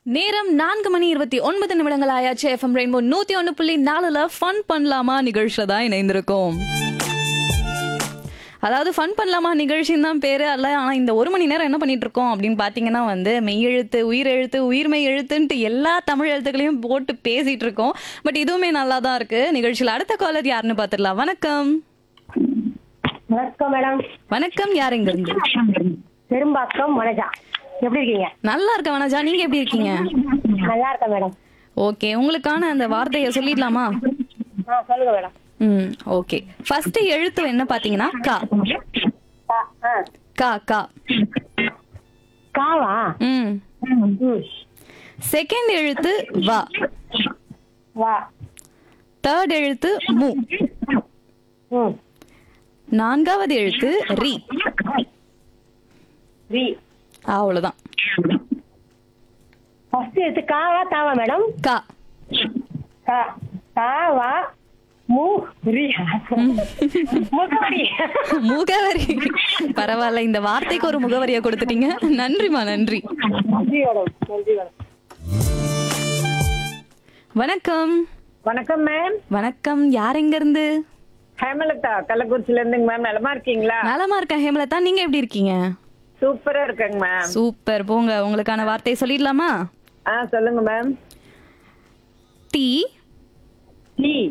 நேரம் நான்கு மணி இருபத்தி ஒன்பது நிமிடங்கள் ஆயாச்சு எஃப்எம் ரெயின்போ நூத்தி ஒன்னு புள்ளி நாலுல ஃபன் பண்ணலாமா நிகழ்ச்சியில தான் இணைந்திருக்கோம் அதாவது ஃபன் பண்ணலாமா நிகழ்ச்சின்னு தான் பேரு அல்ல ஆனா இந்த ஒரு மணி நேரம் என்ன பண்ணிட்டு இருக்கோம் அப்படின்னு பாத்தீங்கன்னா வந்து மெய்யெழுத்து உயிரெழுத்து உயிர்மெய் எழுத்துன்ட்டு எல்லா தமிழ் எழுத்துக்களையும் போட்டு பேசிட்டு இருக்கோம் பட் இதுவுமே நல்லா தான் இருக்கு நிகழ்ச்சியில அடுத்த காலர் யாருன்னு பாத்துடலாம் வணக்கம் வணக்கம் மேடம் வணக்கம் யார் இங்க இருந்து பெரும்பாக்கம் மனஜா எப்படி இருக்கீங்க நல்லா இருக்க வனஜா நீங்க எப்படி இருக்கீங்க நல்லா இருக்கேன் மேடம் ஓகே உங்களுக்கான அந்த வார்த்தையை சொல்லிடலாமா ஆ சொல்லுங்க மேடம் ம் ஓகே ஃபர்ஸ்ட் எழுத்து என்ன பாத்தீங்கன்னா கா ஆ, ஆ. கா கா காவா ம் ம் செகண்ட் எழுத்து வா வா தேர்ட் எழுத்து மு ம் நான்காவது எழுத்து ரி ரி அவ்வளவுதான் ஃபர்ஸ்ட் எடுத்து காவா தாவா மேடம் கா கா காவா மு ரி முகவரி முகவரி பரவாயில்ல இந்த வார்த்தைக்கு ஒரு முகவரியை கொடுத்துட்டீங்க நன்றிமா நன்றி நன்றி மேடம் நன்றி மேடம் வணக்கம் வணக்கம் மேம் வணக்கம் யார் எங்க இருந்து ஹேமலதா கள்ளக்குறிச்சில இருந்துங்க மேம் நலமா இருக்கீங்களா நலமா இருக்கேன் ஹேமலதா நீங்க எப்படி இருக்கீங்க சூப்பரா இருக்கேங்க மேம் சூப்பர் போங்க உங்களுக்கான வார்த்தை சொல்லிடலாமா ஆ சொல்லுங்க மேம் டீ டீ